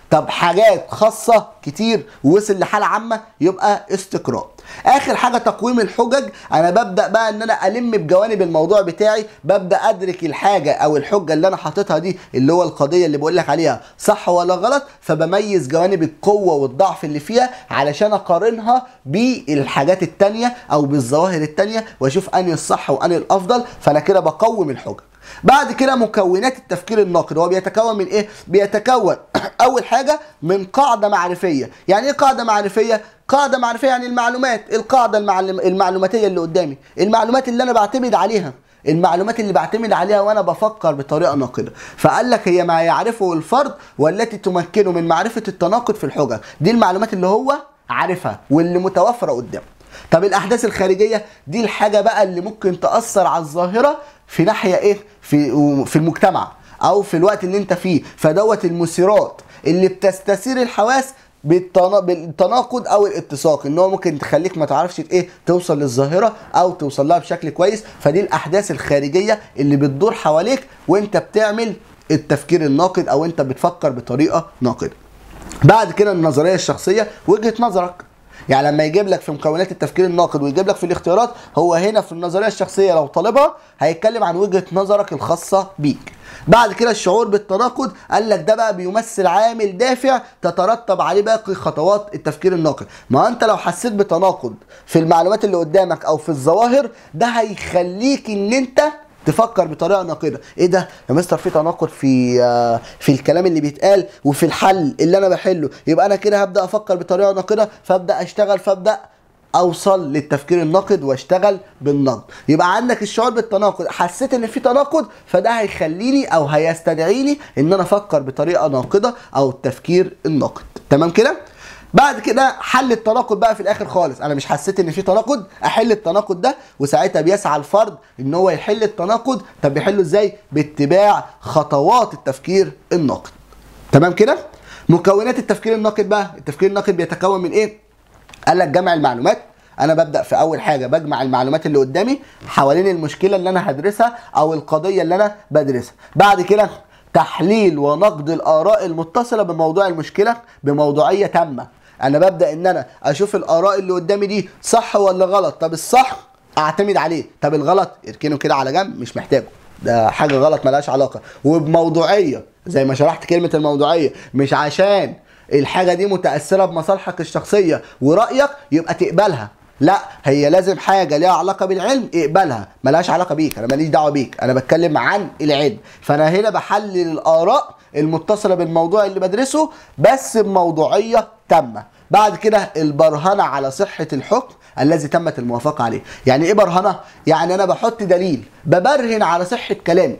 طب حاجات خاصه كتير ووصل لحاله عامه يبقى استقراء اخر حاجه تقويم الحجج انا ببدا بقى ان انا الم بجوانب الموضوع بتاعي ببدا ادرك الحاجه او الحجه اللي انا حاططها دي اللي هو القضيه اللي بقول لك عليها صح ولا غلط فبميز جوانب القوه والضعف اللي فيها علشان اقارنها بالحاجات التانية او بالظواهر التانية واشوف انهي الصح وانهي الافضل فانا كده بقوم الحجج بعد كده مكونات التفكير الناقد هو بيتكون من ايه بيتكون اول حاجه من قاعده معرفيه يعني ايه قاعده معرفيه قاعده معرفيه يعني المعلومات القاعده المعلم المعلوماتيه اللي قدامي المعلومات اللي انا بعتمد عليها المعلومات اللي بعتمد عليها وانا بفكر بطريقه ناقده فقال لك هي ما يعرفه الفرد والتي تمكنه من معرفه التناقض في الحجج دي المعلومات اللي هو عارفها واللي متوفره قدامه طب الاحداث الخارجيه دي الحاجه بقى اللي ممكن تاثر على الظاهره في ناحيه ايه في في المجتمع او في الوقت اللي انت فيه فدوت المثيرات اللي بتستثير الحواس بالتنا- بالتناقض او الاتساق ان هو ممكن تخليك ما تعرفش ايه توصل للظاهره او توصل لها بشكل كويس فدي الاحداث الخارجيه اللي بتدور حواليك وانت بتعمل التفكير الناقد او انت بتفكر بطريقه ناقده بعد كده النظريه الشخصيه وجهه نظرك يعني لما يجيب لك في مكونات التفكير الناقد ويجيب لك في الاختيارات هو هنا في النظريه الشخصيه لو طالبها هيتكلم عن وجهه نظرك الخاصه بيك بعد كده الشعور بالتناقض قال لك ده بقى بيمثل عامل دافع تترتب عليه باقي خطوات التفكير الناقد ما انت لو حسيت بتناقض في المعلومات اللي قدامك او في الظواهر ده هيخليك ان انت تفكر بطريقه ناقده ايه ده يا مستر في تناقض في آه، في الكلام اللي بيتقال وفي الحل اللي انا بحله يبقى انا كده هبدا افكر بطريقه ناقده فابدا اشتغل فابدا اوصل للتفكير الناقد واشتغل بالنقد يبقى عندك الشعور بالتناقض حسيت ان في تناقض فده هيخليني او هيستدعيني ان انا افكر بطريقه ناقده او التفكير الناقد تمام كده بعد كده حل التناقض بقى في الاخر خالص انا مش حسيت ان في تناقض احل التناقض ده وساعتها بيسعى الفرد ان هو يحل التناقض طب بيحله ازاي باتباع خطوات التفكير الناقد تمام كده مكونات التفكير الناقد بقى التفكير الناقد بيتكون من ايه قال لك جمع المعلومات انا ببدا في اول حاجه بجمع المعلومات اللي قدامي حوالين المشكله اللي انا هدرسها او القضيه اللي انا بدرسها بعد كده تحليل ونقد الاراء المتصله بموضوع المشكله بموضوعيه تامه انا ببدا ان انا اشوف الاراء اللي قدامي دي صح ولا غلط طب الصح اعتمد عليه طب الغلط اركنه كده على جنب مش محتاجه ده حاجه غلط ملهاش علاقه وبموضوعيه زي ما شرحت كلمه الموضوعيه مش عشان الحاجه دي متاثره بمصالحك الشخصيه ورايك يبقى تقبلها لا هي لازم حاجه ليها علاقه بالعلم اقبلها ملهاش علاقه بيك انا ماليش دعوه بيك انا بتكلم عن العلم فانا هنا بحلل الاراء المتصله بالموضوع اللي بدرسه بس بموضوعيه تامه بعد كده البرهنه على صحه الحكم الذي تمت الموافقه عليه يعني ايه برهنه يعني انا بحط دليل ببرهن على صحه كلامي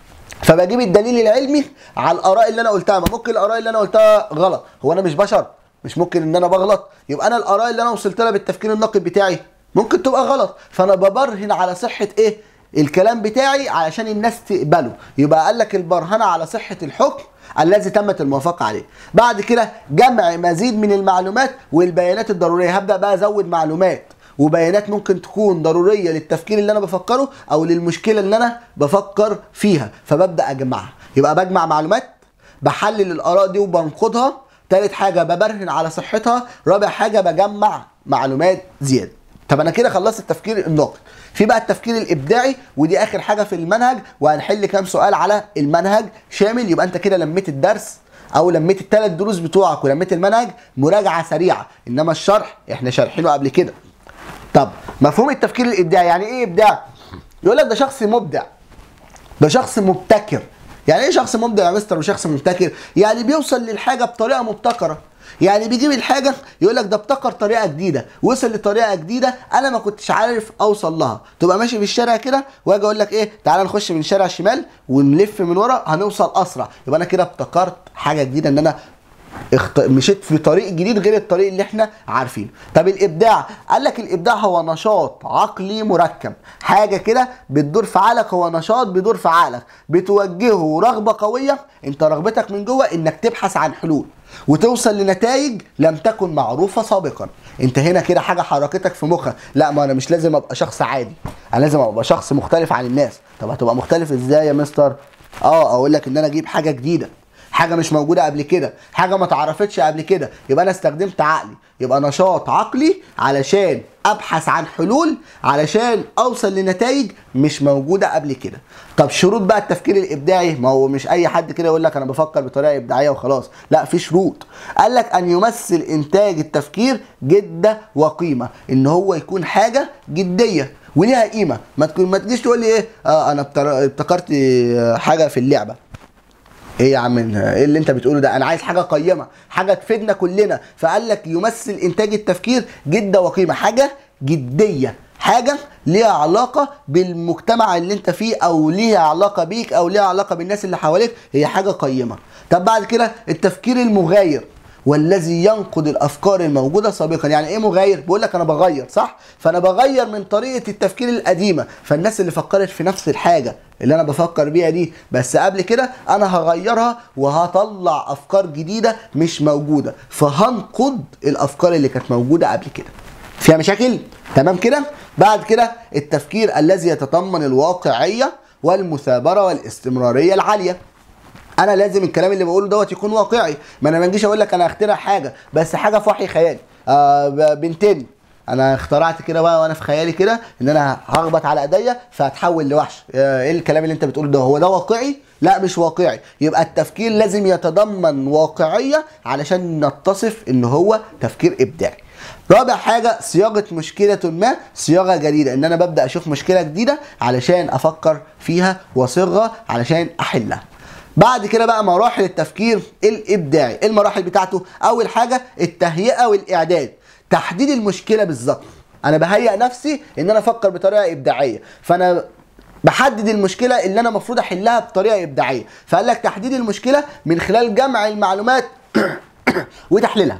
فبجيب الدليل العلمي على الاراء اللي انا قلتها ما ممكن الاراء اللي انا قلتها غلط هو انا مش بشر مش ممكن ان انا بغلط يبقى انا الاراء اللي انا وصلت لها بالتفكير الناقد بتاعي ممكن تبقى غلط فانا ببرهن على صحه ايه الكلام بتاعي علشان الناس تقبله يبقى قال لك البرهنه على صحه الحكم الذي تمت الموافقه عليه بعد كده جمع مزيد من المعلومات والبيانات الضروريه هبدا بقى ازود معلومات وبيانات ممكن تكون ضروريه للتفكير اللي انا بفكره او للمشكله اللي انا بفكر فيها فببدا اجمعها يبقى بجمع معلومات بحلل الاراء دي وبنقضها تالت حاجه ببرهن على صحتها رابع حاجه بجمع معلومات زياده طب انا كده خلصت التفكير الناقد في بقى التفكير الابداعي ودي اخر حاجه في المنهج وهنحل كام سؤال على المنهج شامل يبقى انت كده لميت الدرس او لميت الثلاث دروس بتوعك ولميت المنهج مراجعه سريعه انما الشرح احنا شارحينه قبل كده طب مفهوم التفكير الابداعي يعني ايه ابداع يقول لك ده شخص مبدع ده شخص مبتكر يعني ايه شخص مبدع يا مستر وشخص مبتكر يعني بيوصل للحاجه بطريقه مبتكره يعني بيجيب الحاجه يقول لك ده ابتكر طريقه جديده وصل لطريقه جديده انا ما كنتش عارف اوصل لها تبقى ماشي في الشارع كده واجي اقول لك ايه تعالى نخش من الشارع الشمال ونلف من ورا هنوصل اسرع يبقى انا كده ابتكرت حاجه جديده ان انا اخت... مشيت في طريق جديد غير الطريق اللي احنا عارفينه طب الابداع قال لك الابداع هو نشاط عقلي مركب حاجه كده بتدور في عقلك هو نشاط بيدور في عقلك بتوجهه رغبه قويه انت رغبتك من جوه انك تبحث عن حلول وتوصل لنتائج لم تكن معروفه سابقا انت هنا كده حاجه حركتك في مخك لا ما انا مش لازم ابقى شخص عادي انا لازم ابقى شخص مختلف عن الناس طب هتبقى مختلف ازاي يا مستر اه اقول لك ان انا اجيب حاجه جديده حاجه مش موجوده قبل كده حاجه ما تعرفتش قبل كده يبقى انا استخدمت عقلي يبقى نشاط عقلي علشان ابحث عن حلول علشان اوصل لنتائج مش موجوده قبل كده طب شروط بقى التفكير الابداعي ما هو مش اي حد كده يقول لك انا بفكر بطريقه ابداعيه وخلاص لا في شروط قال لك ان يمثل انتاج التفكير جده وقيمه ان هو يكون حاجه جديه وليها قيمه ما تكون ما تجيش تقول لي ايه آه انا ابتر- ابتكرت آه، حاجه في اللعبه ايه يا عم إن- ايه اللي انت بتقوله ده انا عايز حاجه قيمه حاجه تفيدنا كلنا فقال لك يمثل انتاج التفكير جده وقيمه حاجه جديه حاجه ليها علاقه بالمجتمع اللي انت فيه او ليها علاقه بيك او ليها علاقه بالناس اللي حواليك هي حاجه قيمه طب بعد كده التفكير المغاير والذي ينقض الافكار الموجوده سابقا يعني ايه مغاير بيقول لك انا بغير صح فانا بغير من طريقه التفكير القديمه فالناس اللي فكرت في نفس الحاجه اللي انا بفكر بيها دي بس قبل كده انا هغيرها وهطلع افكار جديده مش موجوده فهنقض الافكار اللي كانت موجوده قبل كده فيها مشاكل تمام كده بعد كده التفكير الذي يتضمن الواقعيه والمثابره والاستمراريه العاليه انا لازم الكلام اللي بقوله دوت يكون واقعي ما انا ما نجيش اقول لك انا هخترع حاجه بس حاجه في وحي خيالي آه ب- بنتين انا اخترعت كده بقى وانا في خيالي كده ان انا هخبط على ايديا فهتحول لوحش آه، ايه الكلام اللي انت بتقوله ده هو ده واقعي لا مش واقعي يبقى التفكير لازم يتضمن واقعيه علشان نتصف ان هو تفكير ابداعي رابع حاجة صياغة مشكلة ما صياغة جديدة ان انا ببدأ اشوف مشكلة جديدة علشان افكر فيها واصيغها علشان احلها بعد كده بقى مراحل التفكير الابداعي إيه المراحل بتاعته اول حاجه التهيئه والاعداد تحديد المشكله بالظبط انا بهيئ نفسي ان انا افكر بطريقه ابداعيه فانا بحدد المشكله اللي انا المفروض احلها بطريقه ابداعيه فقال لك تحديد المشكله من خلال جمع المعلومات وتحليلها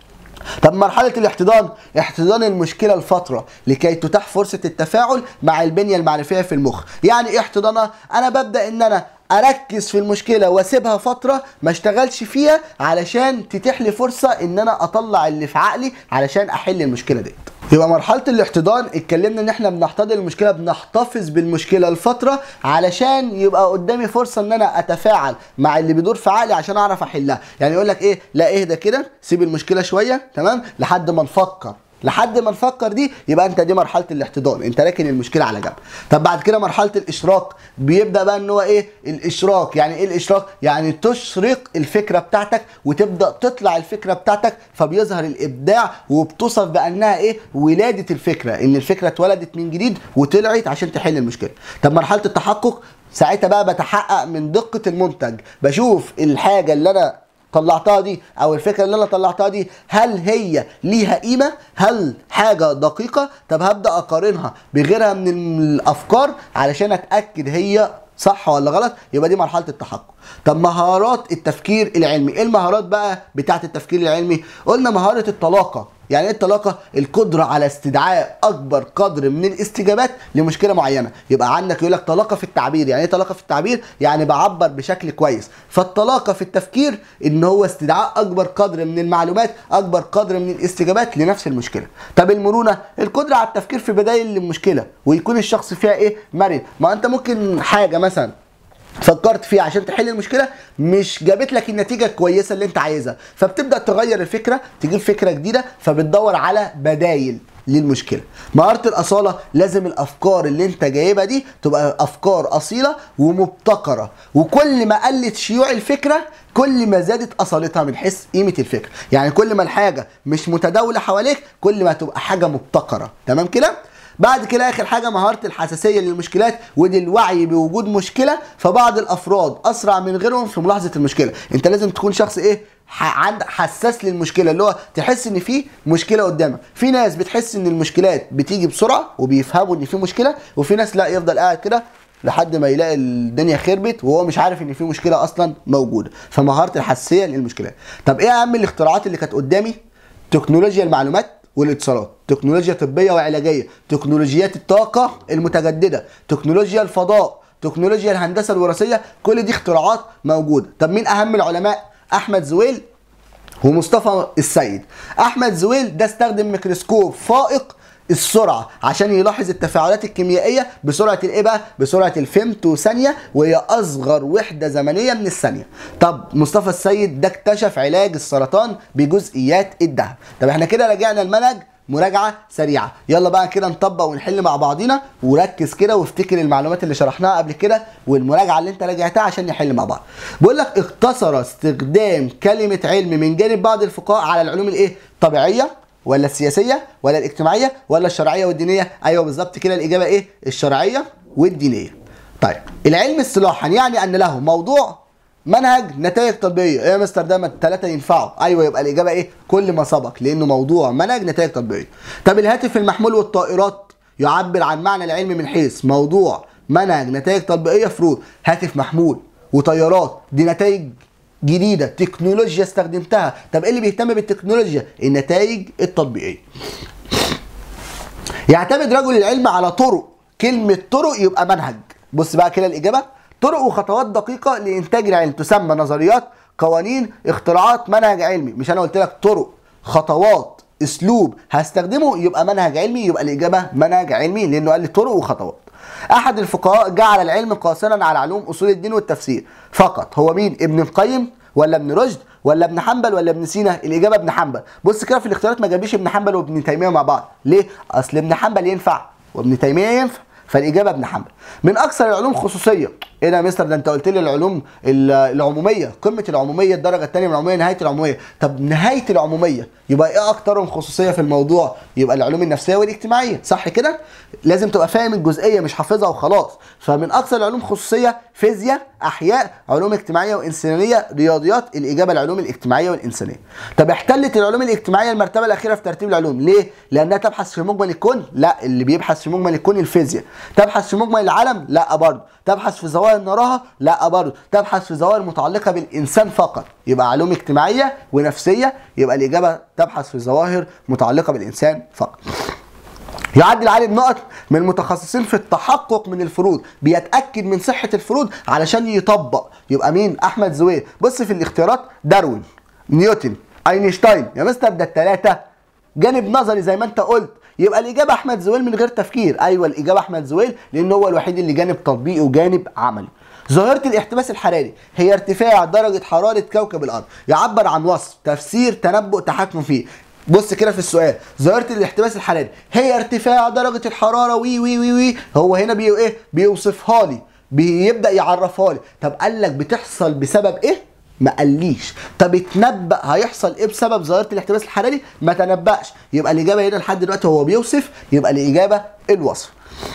طب مرحلة الاحتضان احتضان المشكلة لفترة لكي تتاح فرصة التفاعل مع البنية المعرفية في المخ يعني ايه احتضانها انا ببدأ ان انا اركز في المشكلة واسيبها فترة ما اشتغلش فيها علشان تتيح لي فرصة ان انا اطلع اللي في عقلي علشان احل المشكلة ديت يبقى مرحلة الاحتضان اتكلمنا ان احنا بنحتضن المشكلة بنحتفظ بالمشكلة لفترة علشان يبقى قدامي فرصة ان انا اتفاعل مع اللي بيدور في عقلي عشان اعرف احلها يعني يقول لك ايه لا اهدى كده سيب المشكلة شوية تمام لحد ما نفكر لحد ما نفكر دي يبقى انت دي مرحله الاحتضان انت راكن المشكله على جنب طب بعد كده مرحله الاشراق بيبدا بقى ان هو ايه الاشراق يعني ايه الاشراق يعني تشرق الفكره بتاعتك وتبدا تطلع الفكره بتاعتك فبيظهر الابداع وبتوصف بانها ايه ولاده الفكره ان الفكره اتولدت من جديد وطلعت عشان تحل المشكله طب مرحله التحقق ساعتها بقى بتحقق من دقه المنتج بشوف الحاجه اللي انا طلعتها دي او الفكره اللي انا طلعتها دي هل هي ليها قيمه هل حاجه دقيقه طب هبدا اقارنها بغيرها من الافكار علشان اتاكد هي صح ولا غلط يبقى دي مرحله التحقق طب مهارات التفكير العلمي ايه المهارات بقى بتاعه التفكير العلمي قلنا مهاره الطلاقه يعني ايه الطلاقه القدره على استدعاء اكبر قدر من الاستجابات لمشكله معينه يبقى عندك يقول لك طلاقه في التعبير يعني ايه طلاقه في التعبير يعني بعبر بشكل كويس فالطلاقه في التفكير ان هو استدعاء اكبر قدر من المعلومات اكبر قدر من الاستجابات لنفس المشكله طب المرونه القدره على التفكير في بدائل المشكله ويكون الشخص فيها ايه مرن ما انت ممكن حاجه مثلا فكرت فيها عشان تحل المشكله مش جابت لك النتيجه الكويسه اللي انت عايزها فبتبدا تغير الفكره تجيب فكره جديده فبتدور على بدايل للمشكله مهاره الاصاله لازم الافكار اللي انت جايبها دي تبقى افكار اصيله ومبتكره وكل ما قلت شيوع الفكره كل ما زادت اصالتها من حيث قيمه الفكره يعني كل ما الحاجه مش متداوله حواليك كل ما تبقى حاجه مبتكره تمام كده بعد كده اخر حاجه مهاره الحساسيه للمشكلات ودي الوعي بوجود مشكله فبعض الافراد اسرع من غيرهم في ملاحظه المشكله انت لازم تكون شخص ايه ح- عند حساس للمشكله اللي هو تحس ان في مشكله قدامك في ناس بتحس ان المشكلات بتيجي بسرعه وبيفهموا ان في مشكله وفي ناس لا يفضل قاعد كده لحد ما يلاقي الدنيا خربت وهو مش عارف ان في مشكله اصلا موجوده فمهاره الحساسيه للمشكلات طب ايه اهم الاختراعات اللي كانت قدامي تكنولوجيا المعلومات والاتصالات تكنولوجيا طبيه وعلاجيه تكنولوجيات الطاقه المتجدده تكنولوجيا الفضاء تكنولوجيا الهندسه الوراثيه كل دي اختراعات موجوده طب مين اهم العلماء احمد زويل ومصطفى السيد احمد زويل ده استخدم ميكروسكوب فائق السرعه عشان يلاحظ التفاعلات الكيميائيه بسرعه الايه بقى بسرعه الفيمتو ثانيه وهي اصغر وحده زمنيه من الثانيه طب مصطفى السيد ده اكتشف علاج السرطان بجزئيات الذهب طب احنا كده راجعنا المنهج مراجعه سريعه يلا بقى كده نطبق ونحل مع بعضينا وركز كده وافتكر المعلومات اللي شرحناها قبل كده والمراجعه اللي انت راجعتها عشان نحل مع بعض بقول لك اقتصر استخدام كلمه علم من جانب بعض الفقهاء على العلوم الايه طبيعيه ولا السياسيه ولا الاجتماعيه ولا الشرعيه والدينيه ايوه بالظبط كده الاجابه ايه الشرعيه والدينيه طيب العلم اصطلاحا يعني ان له موضوع منهج نتائج تطبيقيه ايه يا مستر ده ما الثلاثه ينفعوا ايوه يبقى الاجابه ايه كل ما سبق لانه موضوع منهج نتائج تطبيقيه طب الهاتف المحمول والطائرات يعبر عن معنى العلم من حيث موضوع منهج نتائج تطبيقيه فروض هاتف محمول وطيارات دي نتائج جديده تكنولوجيا استخدمتها طب ايه اللي بيهتم بالتكنولوجيا النتائج التطبيقيه يعتمد رجل العلم على طرق كلمه طرق يبقى منهج بص بقى كده الاجابه طرق وخطوات دقيقه لانتاج العلم تسمى نظريات قوانين اختراعات منهج علمي مش انا قلت لك طرق خطوات اسلوب هستخدمه يبقى منهج علمي يبقى الاجابه منهج علمي لانه قال لي طرق وخطوات احد الفقهاء جعل العلم قاصرا على علوم اصول الدين والتفسير فقط هو مين ابن القيم ولا ابن رشد ولا ابن حنبل ولا ابن سينا الاجابه ابن حنبل بص كده في الاختيارات ما جابليش ابن حنبل وابن تيميه مع بعض ليه اصل ابن حنبل ينفع وابن تيميه ينفع فالاجابه ابن حنبل من اكثر العلوم خصوصيه ايه ده يا مستر ده انت قلت لي العلوم ال- العموميه قمه العموميه الدرجه الثانيه من العموميه نهايه العموميه طب نهايه العموميه يبقى ايه اكترهم خصوصيه في الموضوع يبقى العلوم النفسيه والاجتماعيه صح كده لازم تبقى فاهم الجزئيه مش حافظها وخلاص فمن اكثر العلوم خصوصيه فيزياء احياء علوم اجتماعيه وانسانيه رياضيات الاجابه العلوم الاجتماعيه والانسانيه طب احتلت العلوم الاجتماعيه المرتبه الاخيره في ترتيب العلوم ليه لانها تبحث في مجمل الكون لا اللي بيبحث في مجمل الكون الفيزياء تبحث في مجمل العالم لا برضه تبحث في ظواهر نراها لا برضه تبحث في ظواهر متعلقه بالانسان فقط يبقى علوم اجتماعيه ونفسيه يبقى الاجابه تبحث في ظواهر متعلقه بالانسان فقط يعد العالم نقط من المتخصصين في التحقق من الفروض بيتاكد من صحه الفروض علشان يطبق يبقى مين احمد زويل بص في الاختيارات داروين نيوتن اينشتاين يا مستر ده الثلاثه جانب نظري زي ما انت قلت يبقى الاجابه احمد زويل من غير تفكير ايوه الاجابه احمد زويل لان هو الوحيد اللي جانب تطبيقي وجانب عملي ظاهرة الاحتباس الحراري هي ارتفاع درجة حرارة كوكب الأرض يعبر عن وصف تفسير تنبؤ تحكم فيه بص كده في السؤال ظاهرة الاحتباس الحراري هي ارتفاع درجة الحرارة وي وي وي وي هو هنا بي ايه بيوصفها لي بيبدأ يعرفها لي طب قال لك بتحصل بسبب ايه ما قاليش طب اتنبأ هيحصل ايه بسبب ظاهرة الاحتباس الحراري ما تنبأش يبقى الإجابة هنا لحد دلوقتي هو بيوصف يبقى الإجابة الوصف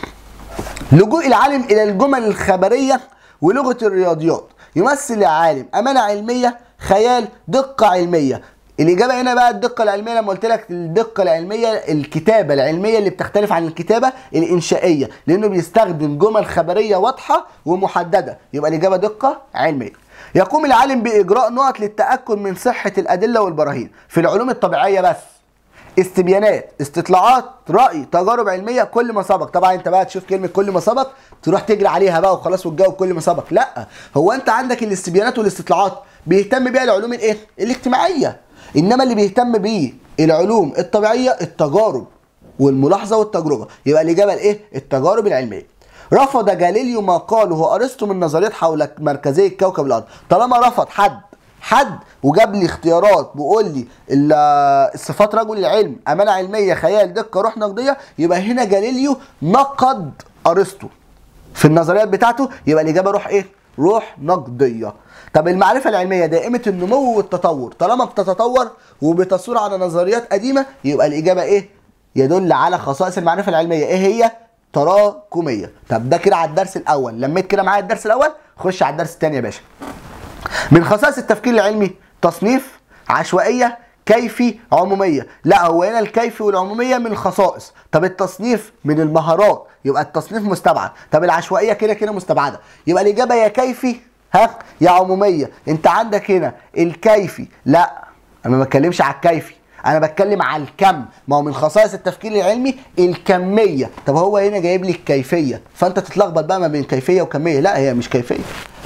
لجوء العالم الى الجمل الخبريه ولغه الرياضيات يمثل العالم امانه علميه خيال دقه علميه الاجابه هنا بقى الدقه العلميه لما قلت لك الدقه العلميه الكتابه العلميه اللي بتختلف عن الكتابه الانشائيه لانه بيستخدم جمل خبريه واضحه ومحدده يبقى الاجابه دقه علميه يقوم العالم باجراء نقط للتاكد من صحه الادله والبراهين في العلوم الطبيعيه بس استبيانات استطلاعات راي تجارب علميه كل ما سبق طبعا انت بقى تشوف كلمه كل ما سبق تروح تجري عليها بقى وخلاص وتجاوب كل ما سبق لا هو انت عندك الاستبيانات والاستطلاعات بيهتم بيها العلوم الايه الاجتماعيه انما اللي بيهتم بيه العلوم الطبيعيه التجارب والملاحظه والتجربه يبقى الاجابه الايه التجارب العلميه رفض جاليليو ما قاله ارسطو من نظريات حول مركزيه كوكب الارض طالما رفض حد حد وجاب لي اختيارات بيقول لي ال- صفات رجل العلم امانه علميه خيال دقه روح نقديه يبقى هنا جاليليو نقد ارسطو في النظريات بتاعته يبقى الاجابه روح ايه روح نقديه طب المعرفه العلميه دائمه النمو والتطور طالما بتتطور وبتصور على نظريات قديمه يبقى الاجابه ايه يدل على خصائص المعرفه العلميه ايه هي تراكميه طب ده كده على الدرس الاول لميت كده معايا الدرس الاول خش على الدرس الثاني يا باشا من خصائص التفكير العلمي تصنيف عشوائيه كيفي عموميه لا هو هنا الكيفي والعموميه من الخصائص طب التصنيف من المهارات يبقى التصنيف مستبعد طب العشوائيه كده كده مستبعده يبقى الاجابه يا كيفي ها يا عموميه انت عندك هنا الكيفي لا انا ما بتكلمش على الكيفي انا بتكلم على الكم ما هو من خصائص التفكير العلمي الكميه طب هو هنا جايب لي الكيفيه فانت تتلخبط بقى ما بين كيفيه وكميه لا هي مش كيفيه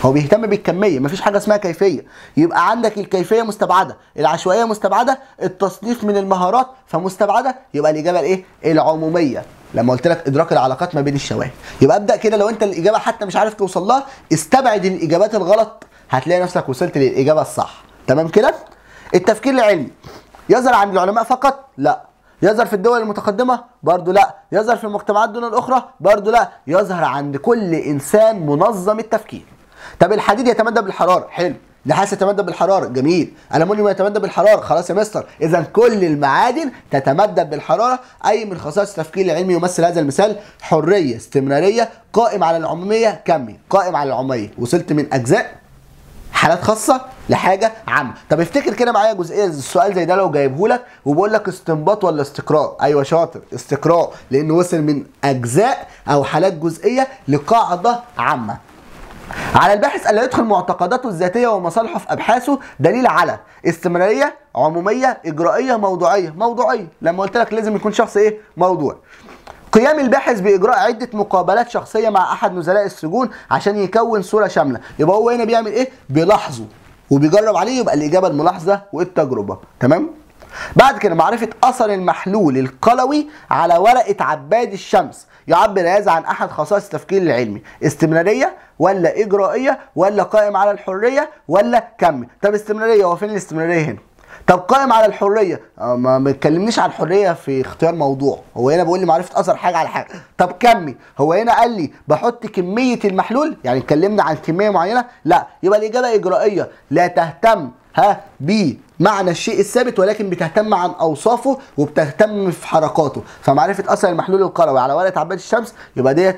هو بيهتم بالكميه مفيش حاجه اسمها كيفيه يبقى عندك الكيفيه مستبعده العشوائيه مستبعده التصنيف من المهارات فمستبعده يبقى الاجابه الايه العموميه لما قلت لك ادراك العلاقات ما بين الشواهد يبقى ابدا كده لو انت الاجابه حتى مش عارف توصل لها استبعد الاجابات الغلط هتلاقي نفسك وصلت للاجابه الصح تمام كده التفكير العلمي يظهر عند العلماء فقط لا يظهر في الدول المتقدمة برضو لا يظهر في المجتمعات دون الأخرى برضو لا يظهر عند كل إنسان منظم التفكير طب الحديد يتمدد بالحرارة حلو نحاس يتمدد بالحرارة جميل ألمونيوم يتمدد بالحرارة خلاص يا مستر إذا كل المعادن تتمدد بالحرارة أي من خصائص التفكير العلمي يمثل هذا المثال حرية استمرارية قائم على العمومية كمي قائم على العمومية وصلت من أجزاء حالات خاصه لحاجه عامه طب افتكر كده معايا جزئيه السؤال زي ده لو جايبه لك وبقول لك استنباط ولا استقراء ايوه شاطر استقراء لانه وصل من اجزاء او حالات جزئيه لقاعده عامه على الباحث الا يدخل معتقداته الذاتيه ومصالحه في ابحاثه دليل على استمراريه عموميه اجرائيه موضوعيه موضوعيه لما قلت لك لازم يكون شخص ايه موضوع قيام الباحث باجراء عده مقابلات شخصيه مع احد نزلاء السجون عشان يكون صوره شامله يبقى هو هنا بيعمل ايه بيلاحظه وبيجرب عليه يبقى الاجابه الملاحظه والتجربه تمام بعد كده معرفة أثر المحلول القلوي على ورقة عباد الشمس يعبر هذا عن أحد خصائص التفكير العلمي استمرارية ولا إجرائية ولا قائم على الحرية ولا كمي طب استمرارية هو فين الاستمرارية هنا طب قائم على الحريه آه، ما ما تكلمنيش عن الحريه في اختيار موضوع هو هنا بيقول لي معرفه اثر حاجه على حاجه طب كمي هو هنا قال لي بحط كميه المحلول يعني اتكلمنا عن كميه معينه لا يبقى الاجابه اجرائيه لا تهتم ها بمعنى الشيء الثابت ولكن بتهتم عن اوصافه وبتهتم في حركاته فمعرفه اثر المحلول القلوي على ورقه عباد الشمس يبقى ديت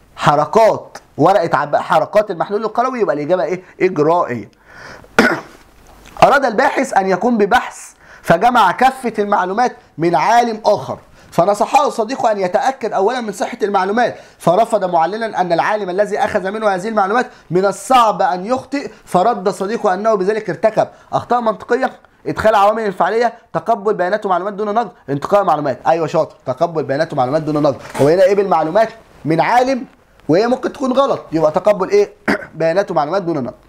حركات ورقه عباد حركات المحلول القلوي يبقى الاجابه ايه اجرائيه أراد الباحث أن يقوم ببحث فجمع كافة المعلومات من عالم آخر فنصحه صديقه أن يتأكد أولا من صحة المعلومات فرفض معلنا أن العالم الذي أخذ منه هذه المعلومات من الصعب أن يخطئ فرد صديقه أنه بذلك ارتكب أخطاء منطقية ادخال عوامل الفعاليه تقبل بيانات ومعلومات دون نقد انتقاء معلومات ايوه شاطر تقبل بيانات ومعلومات دون نقد هو هنا قبل معلومات من عالم وهي ممكن تكون غلط يبقى تقبل ايه بيانات ومعلومات دون نقد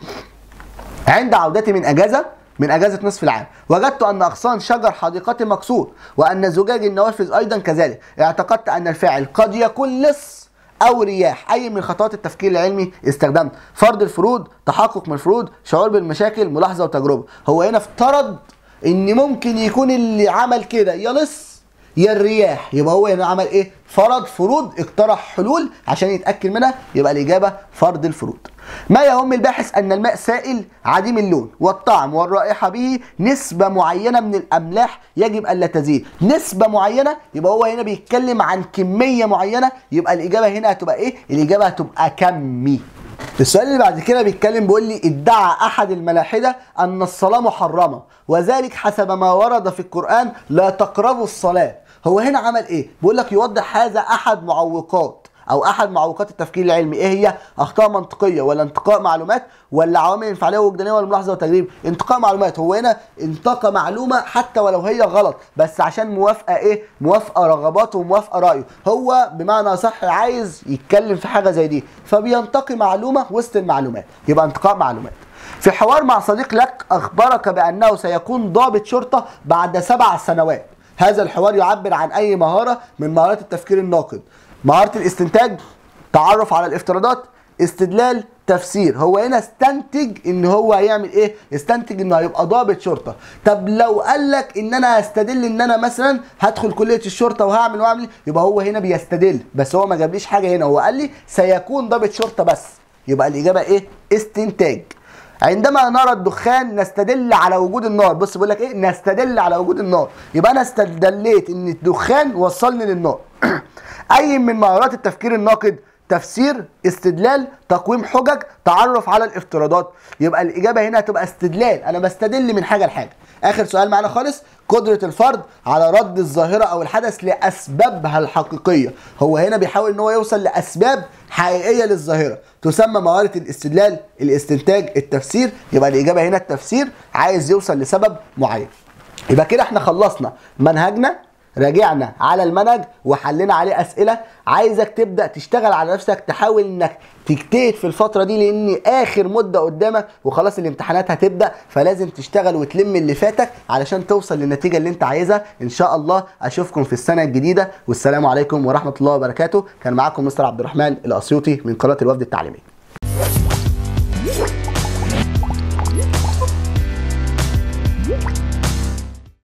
عند عودتي من اجازه من اجازه نصف العام وجدت ان اغصان شجر حديقتي مكسور وان زجاج النوافذ ايضا كذلك اعتقدت ان الفاعل قد يكون لص او رياح اي من خطوات التفكير العلمي استخدمت فرض الفروض تحقق من الفروض شعور بالمشاكل ملاحظه وتجربه هو هنا افترض ان ممكن يكون اللي عمل كده يا لص يا الرياح يبقى هو هنا عمل ايه فرض فروض اقترح حلول عشان يتاكد منها يبقى الاجابه فرض الفروض ما يهم الباحث ان الماء سائل عديم اللون والطعم والرائحه به نسبه معينه من الاملاح يجب الا تزيد نسبه معينه يبقى هو هنا بيتكلم عن كميه معينه يبقى الاجابه هنا هتبقى ايه الاجابه هتبقى كمي السؤال اللي بعد كده بيتكلم بيقول لي ادعى احد الملاحده ان الصلاه محرمه وذلك حسب ما ورد في القران لا تقربوا الصلاه هو هنا عمل ايه بيقول لك يوضح هذا احد معوقات او احد معوقات التفكير العلمي ايه هي اخطاء منطقيه ولا انتقاء معلومات ولا عوامل انفعاليه ووجدانيه ولا ملاحظه وتجريب انتقاء معلومات هو هنا انتقى معلومه حتى ولو هي غلط بس عشان موافقه ايه موافقه رغباته وموافقه رايه هو بمعنى صح عايز يتكلم في حاجه زي دي فبينتقي معلومه وسط المعلومات يبقى انتقاء معلومات في حوار مع صديق لك اخبرك بانه سيكون ضابط شرطه بعد سبع سنوات هذا الحوار يعبر عن اي مهاره من مهارات التفكير الناقد مهاره الاستنتاج تعرف على الافتراضات استدلال تفسير هو هنا استنتج ان هو هيعمل ايه استنتج انه هيبقى ضابط شرطه طب لو قال لك ان انا هستدل ان انا مثلا هدخل كليه الشرطه وهعمل واعمل يبقى هو هنا بيستدل بس هو ما جابليش حاجه هنا هو قال لي سيكون ضابط شرطه بس يبقى الاجابه ايه استنتاج عندما نرى الدخان نستدل على وجود النار بص بيقول لك ايه نستدل على وجود النار يبقى انا استدليت ان الدخان وصلني للنار اي من مهارات التفكير الناقد تفسير استدلال تقويم حجج تعرف على الافتراضات يبقى الاجابه هنا هتبقى استدلال انا بستدل من حاجه لحاجه اخر سؤال معانا خالص قدره الفرد على رد الظاهره او الحدث لاسبابها الحقيقيه هو هنا بيحاول ان هو يوصل لاسباب حقيقيه للظاهره تسمى مهاره الاستدلال الاستنتاج التفسير يبقى الاجابه هنا التفسير عايز يوصل لسبب معين يبقى كده احنا خلصنا منهجنا راجعنا على المنهج وحلينا عليه اسئله عايزك تبدا تشتغل على نفسك تحاول انك تجتهد في الفتره دي لان اخر مده قدامك وخلاص الامتحانات هتبدا فلازم تشتغل وتلم اللي فاتك علشان توصل للنتيجه اللي انت عايزها ان شاء الله اشوفكم في السنه الجديده والسلام عليكم ورحمه الله وبركاته كان معاكم مستر عبد الرحمن الاسيوطي من قناه الوفد التعليمي